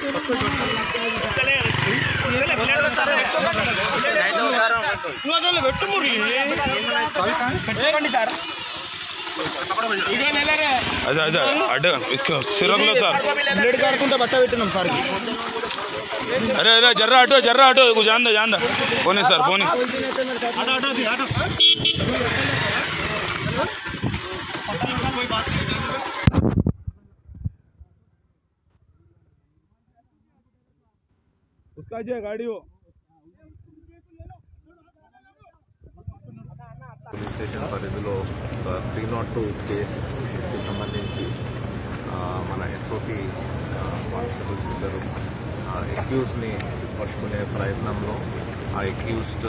అదే అదే అడ్డు ఇసుక సిరంలో సార్ బ్లేడ్ కారుకుంటే బట్ట పెట్టినాం సార్ అరే అరే జర్రా అటు జర్రా అటు ఇగో జాందా జాందా పోనీ సార్ పోనీ उसका जो गाड़ी हो పోలీస్ స్టేషన్ పరిధిలో ఒక త్రీ నాట్ టూ కేసుకి సంబంధించి ఆ, మన ఎస్ఓటి కానిస్టేబుల్స్ ఇద్దరు ఎక్యూజ్ని పట్టుకునే ప్రయత్నంలో ఆ ఎక్యూజ్డ్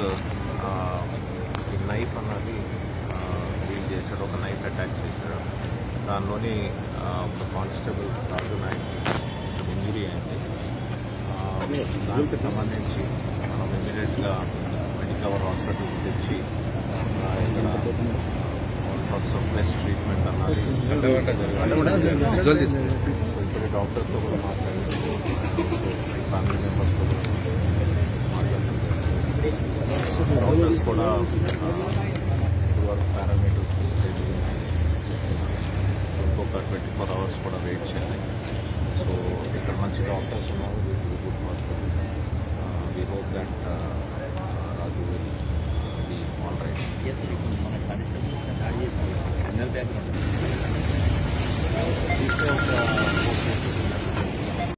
ఈ నైఫ్ అన్నది డీల్ చేశాడు ఒక నైఫ్ అటాక్ చేశాడు దానిలోని ఆ, ఒక కానిస్టేబుల్ రాజు నాయక్ ఇంజురీ అయింది ఆ, దానికి సంబంధించి మనం ఇమీడియట్గా మెడికవర్ హాస్పిటల్కి తెచ్చి ఆ, ఇక్కడ టాక్స్ ఆఫ్ బెస్ట్ ట్రీట్మెంట్ అన్నది సో ఇక్కడ డాక్టర్స్తో కూడా మాట్లాడి ఫ్యామిలీ మెంబర్స్తో కూడా మాట్లాడుతుంది డాక్టర్స్ కూడా ఇప్పుడు వరకు పారామీటర్స్ ఇంకొక ట్వంటీ ఫోర్ అవర్స్ కూడా వెయిట్ చేయాలి సో ఇక్కడ మంచి డాక్టర్స్ ఉన్నారు గుడ్ హాస్పిటల్ వి హోప్